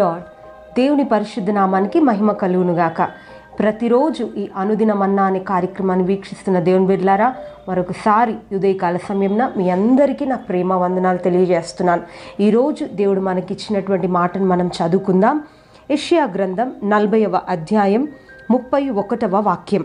lord దేవుని పరిశుద్ధ నామానికి మహిమ కలుగునుగాక ప్రతిరోజు ఈ అనుదిన మన్నా అనే కార్యక్రమాన్ని వీక్షిస్తున్న దేవుని బిడ్లారా మరొకసారి ఉదయకాల సమయంలో మీ అందరికీ నా ప్రేమ వందనాలు తెలియజేస్తున్నాను ఈరోజు దేవుడు మనకిచ్చినటువంటి మాటను మనం చదువుకుందాం యెషయా గ్రంథం నలభైవ అధ్యాయం ముప్పై ఒకటవ వాక్యం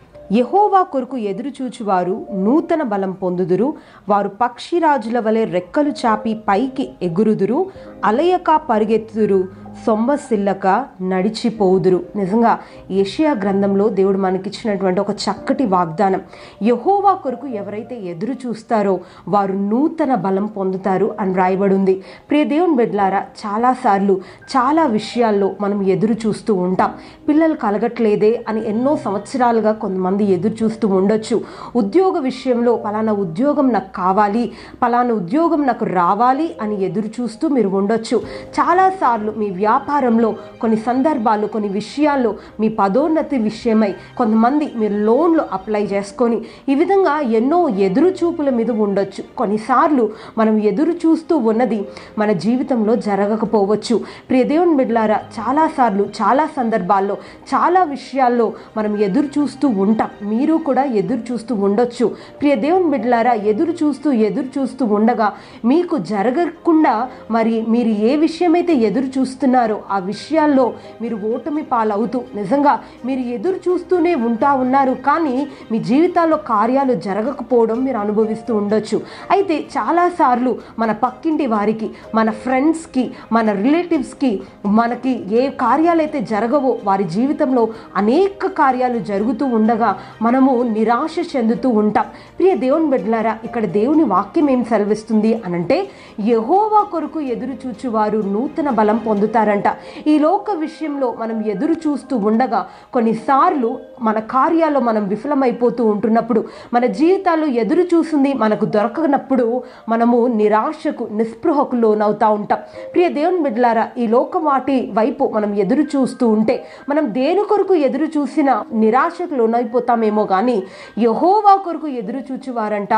యహోవా కొరకు ఎదురుచూచువారు నూతన బలం పొందుదురు వారు పక్షిరాజుల వలె రెక్కలు చాపి పైకి ఎగురుదురు అలయక పరిగెత్తుదురు సొమ్మసిల్లక నడిచిపోవుదురు నిజంగా ఏషియా గ్రంథంలో దేవుడు మనకిచ్చినటువంటి ఒక చక్కటి వాగ్దానం యహోవా కొరకు ఎవరైతే ఎదురు చూస్తారో వారు నూతన బలం పొందుతారు అని రాయబడి ఉంది ప్రియ దేవుని బిడ్లారా చాలాసార్లు చాలా విషయాల్లో మనం ఎదురు చూస్తూ ఉంటాం పిల్లలు కలగట్లేదే అని ఎన్నో సంవత్సరాలుగా కొంతమంది ఎదురు చూస్తూ ఉండొచ్చు ఉద్యోగ విషయంలో పలానా ఉద్యోగం నాకు కావాలి పలానా ఉద్యోగం నాకు రావాలి అని ఎదురు చూస్తూ మీరు ఉండొచ్చు చాలాసార్లు మీ వ్యాపారంలో కొన్ని సందర్భాలు కొన్ని విషయాల్లో మీ పదోన్నతి విషయమై కొంతమంది మీరు లోన్లు అప్లై చేసుకొని ఈ విధంగా ఎన్నో ఎదురు చూపుల మీద ఉండొచ్చు కొన్నిసార్లు మనం ఎదురు చూస్తూ ఉన్నది మన జీవితంలో జరగకపోవచ్చు ప్రియ దేవుని బిడ్లారా చాలాసార్లు చాలా సందర్భాల్లో చాలా విషయాల్లో మనం ఎదురు చూస్తూ ఉంటాం మీరు కూడా ఎదురు చూస్తూ ఉండొచ్చు ప్రియ దేవుని బిడ్లారా ఎదురు చూస్తూ ఎదురు చూస్తూ ఉండగా మీకు జరగకుండా మరి మీరు ఏ విషయమైతే ఎదురు చూస్తున్నారో ఆ విషయాల్లో మీరు ఓటమి పాలవుతూ నిజంగా మీరు ఎదురు చూస్తూనే ఉంటా ఉన్నారు కానీ మీ జీవితాల్లో కార్యాలు జరగకపోవడం మీరు అనుభవిస్తూ ఉండొచ్చు అయితే చాలాసార్లు మన పక్కింటి వారికి మన ఫ్రెండ్స్కి మన రిలేటివ్స్కి మనకి ఏ కార్యాలైతే జరగవో వారి జీవితంలో అనేక కార్యాలు జరుగుతూ ఉండగా మనము నిరాశ చెందుతూ ఉంటాం ప్రియ దేవుని బిడ్డలారా ఇక్కడ దేవుని వాక్యం ఏం సెలవిస్తుంది అనంటే యహోవా కొరకు ఎదురు చూచువారు నూతన బలం పొందుతారంట ఈ లోక విషయంలో మనం ఎదురు చూస్తూ ఉండగా కొన్నిసార్లు మన కార్యాల్లో మనం విఫలమైపోతూ ఉంటున్నప్పుడు మన జీవితాల్లో ఎదురు చూసింది మనకు దొరకనప్పుడు మనము నిరాశకు నిస్పృహకు లోనవుతా ఉంటాం ప్రియ దేవుని బిడ్డలారా ఈ లోక వాటి వైపు మనం ఎదురు చూస్తూ ఉంటే మనం దేని కొరకు ఎదురు చూసినా నిరాశకు లోనైపోతామేమో కానీ యహోవా కొరకు ఎదురు చూచువారంట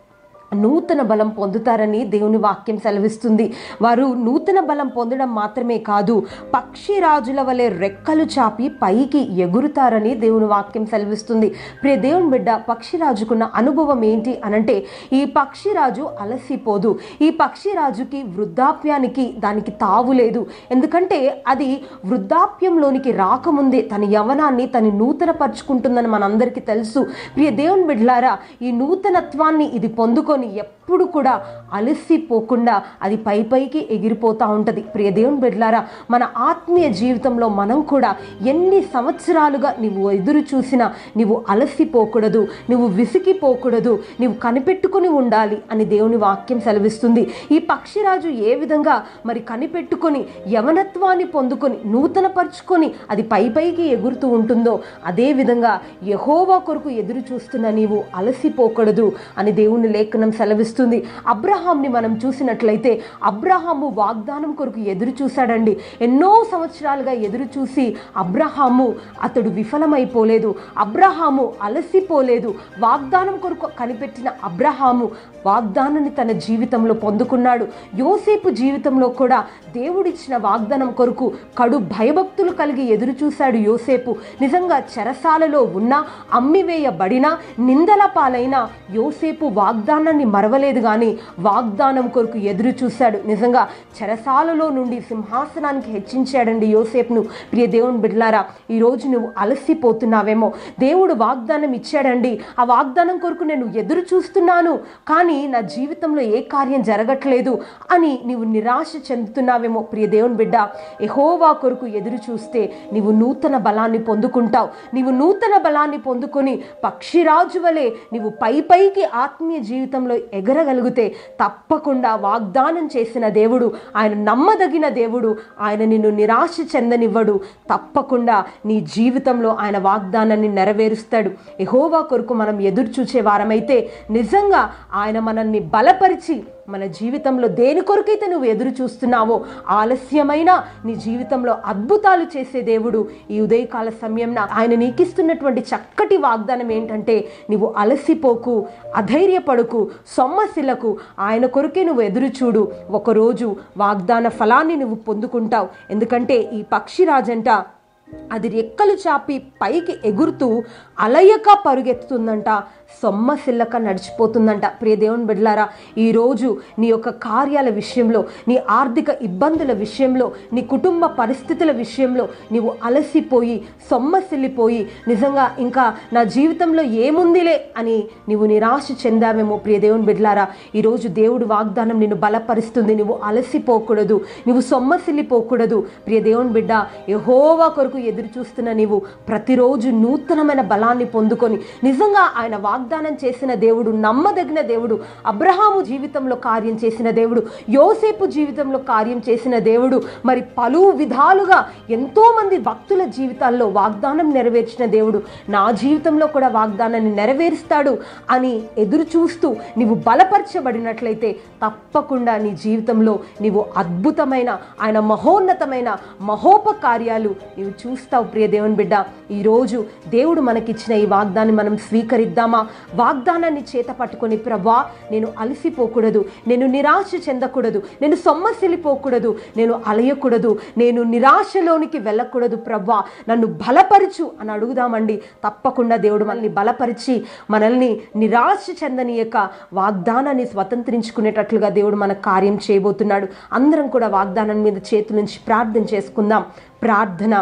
నూతన బలం పొందుతారని దేవుని వాక్యం సెలవిస్తుంది వారు నూతన బలం పొందడం మాత్రమే కాదు పక్షి రాజుల వలె రెక్కలు చాపి పైకి ఎగురుతారని దేవుని వాక్యం సెలవిస్తుంది ప్రియ దేవుని బిడ్డ పక్షిరాజుకున్న అనుభవం ఏంటి అనంటే ఈ పక్షిరాజు అలసిపోదు ఈ పక్షిరాజుకి వృద్ధాప్యానికి దానికి తావు లేదు ఎందుకంటే అది వృద్ధాప్యంలోనికి రాకముందే తన యవనాన్ని తను నూతన పరుచుకుంటుందని మనందరికీ తెలుసు ప్రియ దేవుని బిడ్డలారా ఈ నూతనత్వాన్ని ఇది పొందుకొని ఎప్పుడు కూడా అలసిపోకుండా అది పై పైకి ఎగిరిపోతూ ఉంటుంది ప్రియ దేవుని బిడ్డలారా మన ఆత్మీయ జీవితంలో మనం కూడా ఎన్ని సంవత్సరాలుగా నువ్వు ఎదురు చూసినా నువ్వు అలసిపోకూడదు నువ్వు విసిగిపోకూడదు నువ్వు కనిపెట్టుకుని ఉండాలి అని దేవుని వాక్యం సెలవిస్తుంది ఈ పక్షిరాజు ఏ విధంగా మరి కనిపెట్టుకొని యవనత్వాన్ని పొందుకొని నూతనపరుచుకొని అది పై పైకి ఎగురుతూ ఉంటుందో అదే విధంగా యహోవా కొరకు ఎదురు చూస్తున్న నీవు అలసిపోకూడదు అని దేవుని లేఖనం సెలవిస్తుంది అబ్రహాంని మనం చూసినట్లయితే అబ్రహాము వాగ్దానం కొరకు ఎదురు చూశాడండి ఎన్నో సంవత్సరాలుగా ఎదురు చూసి అబ్రహాము అతడు విఫలమైపోలేదు అబ్రహాము అలసిపోలేదు వాగ్దానం కొరకు కనిపెట్టిన అబ్రహాము వాగ్దానాన్ని తన జీవితంలో పొందుకున్నాడు యోసేపు జీవితంలో కూడా దేవుడిచ్చిన వాగ్దానం కొరకు కడు భయభక్తులు కలిగి ఎదురు చూశాడు యోసేపు నిజంగా చెరసాలలో ఉన్న అమ్మివేయబడిన నిందల పాలైన యోసేపు వాగ్దానాన్ని మరవలేదు కానీ వాగ్దానం కొరకు ఎదురు చూశాడు నిజంగా చెరసాలలో నుండి సింహాసనానికి హెచ్చించాడండి యోసేపును ప్రియ దేవుని బిడ్లారా ఈరోజు నువ్వు అలసిపోతున్నావేమో దేవుడు వాగ్దానం ఇచ్చాడండి ఆ వాగ్దానం కొరకు నేను ఎదురు చూస్తున్నాను కానీ నా జీవితంలో ఏ కార్యం జరగట్లేదు అని నీవు నిరాశ చెందుతున్నావేమో ప్రియ దేవుని బిడ్డ ఎహోవా కొరకు ఎదురు చూస్తే నీవు నూతన బలాన్ని పొందుకుంటావు నీవు నూతన బలాన్ని పొందుకొని పక్షిరాజు వలె నీవు పై పైకి ఆత్మీయ జీవితంలో ఎగరగలిగితే తప్పకుండా వాగ్దానం చేసిన దేవుడు ఆయన నమ్మదగిన దేవుడు ఆయన నిన్ను నిరాశ చెందనివ్వడు తప్పకుండా నీ జీవితంలో ఆయన వాగ్దానాన్ని నెరవేరుస్తాడు ఎహోవా కొరకు మనం ఎదురు చూసే వారమైతే నిజంగా ఆయన మనల్ని బలపరిచి మన జీవితంలో దేని కొరకైతే నువ్వు ఎదురు చూస్తున్నావో ఆలస్యమైన నీ జీవితంలో అద్భుతాలు చేసే దేవుడు ఈ ఉదయకాల సమయంన ఆయన నీకిస్తున్నటువంటి చక్కటి వాగ్దానం ఏంటంటే నువ్వు అలసిపోకు అధైర్యపడుకు సొమ్మశిలకు ఆయన కొరకే నువ్వు ఎదురు చూడు ఒకరోజు వాగ్దాన ఫలాన్ని నువ్వు పొందుకుంటావు ఎందుకంటే ఈ పక్షిరాజంట అది రెక్కలు చాపి పైకి ఎగురుతూ అలయక పరుగెత్తుతుందంట సొమ్మసిల్లక నడిచిపోతుందంట ప్రియ దేవుని బిడ్డలారా ఈరోజు నీ యొక్క కార్యాల విషయంలో నీ ఆర్థిక ఇబ్బందుల విషయంలో నీ కుటుంబ పరిస్థితుల విషయంలో నీవు అలసిపోయి సొమ్మసిల్లిపోయి నిజంగా ఇంకా నా జీవితంలో ఏముందిలే అని నీవు నిరాశ చెందావేమో ప్రియ దేవుని బిడ్డలారా ఈరోజు దేవుడు వాగ్దానం నిన్ను బలపరుస్తుంది నువ్వు అలసిపోకూడదు నువ్వు సొమ్మసిల్లిపోకూడదు ప్రియ దేవుని బిడ్డ యహోవా కొరకు ఎదురు చూస్తున్న నీవు ప్రతిరోజు నూతనమైన బలాన్ని పొందుకొని నిజంగా ఆయన వాగ్దానం చేసిన దేవుడు నమ్మదగిన దేవుడు అబ్రహాము జీవితంలో కార్యం చేసిన దేవుడు యోసేపు జీవితంలో కార్యం చేసిన దేవుడు మరి పలు విధాలుగా ఎంతో మంది భక్తుల జీవితాల్లో వాగ్దానం నెరవేర్చిన దేవుడు నా జీవితంలో కూడా వాగ్దానాన్ని నెరవేరుస్తాడు అని ఎదురు చూస్తూ నీవు బలపరచబడినట్లయితే తప్పకుండా నీ జీవితంలో నీవు అద్భుతమైన ఆయన మహోన్నతమైన మహోపకార్యాలు నీవు చూస్తావు ప్రియ దేవుని బిడ్డ ఈరోజు దేవుడు మనకిచ్చిన ఈ వాగ్దాన్ని మనం స్వీకరిద్దామా వాగ్దానాన్ని చేత పట్టుకొని ప్రభా నేను అలసిపోకూడదు నేను నిరాశ చెందకూడదు నేను సొమ్మసిల్లిపోకూడదు నేను అలయకూడదు నేను నిరాశలోనికి వెళ్ళకూడదు ప్రభా నన్ను బలపరచు అని అడుగుదామండి తప్పకుండా దేవుడు మనల్ని బలపరిచి మనల్ని నిరాశ చెందనీయక వాగ్దానాన్ని స్వతంత్రించుకునేటట్లుగా దేవుడు మన కార్యం చేయబోతున్నాడు అందరం కూడా వాగ్దానం మీద చేతుల నుంచి ప్రార్థన చేసుకుందాం ప్రార్థన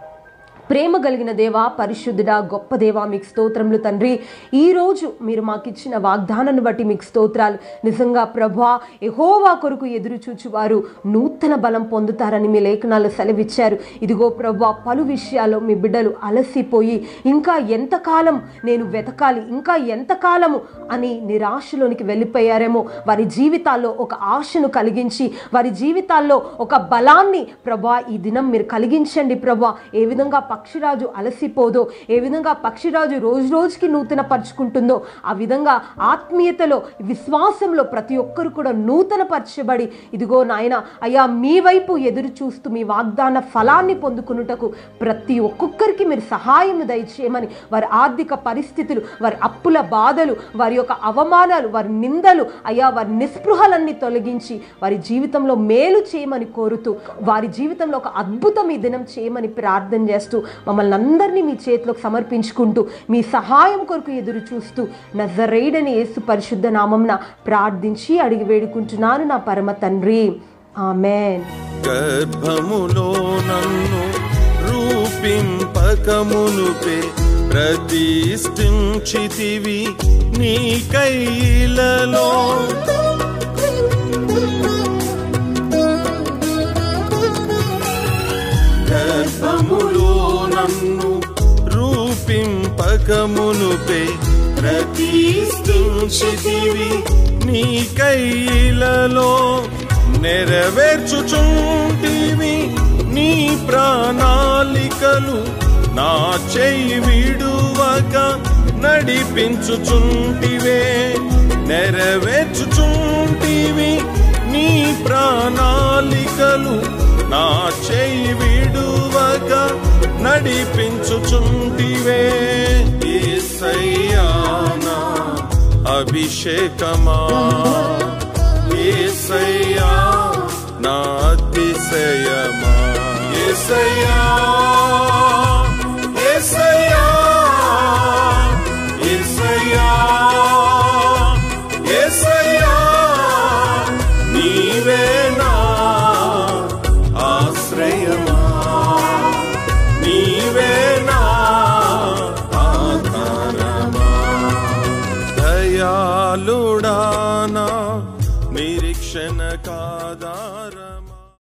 ప్రేమ కలిగిన దేవా పరిశుద్ధుడా గొప్ప దేవా మీకు స్తోత్రములు తండ్రి ఈరోజు మీరు మాకు ఇచ్చిన వాగ్దానాన్ని బట్టి మీకు స్తోత్రాలు నిజంగా ప్రభా ఎహోవా కొరకు ఎదురు చూచువారు నూతన బలం పొందుతారని మీ లేఖనాలు సెలవిచ్చారు ఇదిగో ప్రభా పలు విషయాల్లో మీ బిడ్డలు అలసిపోయి ఇంకా ఎంతకాలం నేను వెతకాలి ఇంకా ఎంతకాలము అని నిరాశలోనికి వెళ్ళిపోయారేమో వారి జీవితాల్లో ఒక ఆశను కలిగించి వారి జీవితాల్లో ఒక బలాన్ని ప్రభా ఈ దినం మీరు కలిగించండి ప్రభా ఏ విధంగా పక్షిరాజు అలసిపోదో ఏ విధంగా పక్షిరాజు రోజు రోజుకి నూతన పరుచుకుంటుందో ఆ విధంగా ఆత్మీయతలో విశ్వాసంలో ప్రతి ఒక్కరు కూడా నూతన పరచబడి ఇదిగో నాయన అయ్యా మీ వైపు ఎదురు చూస్తూ మీ వాగ్దాన ఫలాన్ని పొందుకున్నటకు ప్రతి ఒక్కొక్కరికి మీరు సహాయం దయచేయమని వారి ఆర్థిక పరిస్థితులు వారి అప్పుల బాధలు వారి యొక్క అవమానాలు వారి నిందలు అయ్యా వారి నిస్పృహలన్నీ తొలగించి వారి జీవితంలో మేలు చేయమని కోరుతూ వారి జీవితంలో ఒక అద్భుతం ఈ దినం చేయమని ప్రార్థన చేస్తూ మమ్మల్ని అందరినీ మీ చేతిలోకి సమర్పించుకుంటూ మీ సహాయం కొరకు ఎదురు చూస్తూ నజరేడని యేసు పరిశుద్ధ నామంన ప్రార్థించి అడిగి వేడుకుంటున్నాను నా పరమ తండ్రి ఆమెన్ గర్భములో నన్ను రూపింపకమునుపే ప్రతిష్ఠించితివి నీ కైలలో గర్భములో నన్ను రూపింపకమునుపే ప్రతిష్ఠించితివి నీ కైలలో నెరవేర్చుచుంటివి నీ ప్రణాళికలు నా చెయ్యి విడువక నడిపించుచుంటివే నెరవేర్చుచుంటివి నీ ప్రణాళికలు నా చెయ్యి విడువక నడిపించుచుంటివే ఏసయ్యానా అభిషేకమా ఏసయ్యా నా అతిశయమా ఏసయ్యా ఏసయ్యా ఏసయ్యా ఏసయ్యా నీవేనా ఆశ్రయమా నీవేనా ఆధారమా దయాళుడానా నిరీక్షణ కాదారా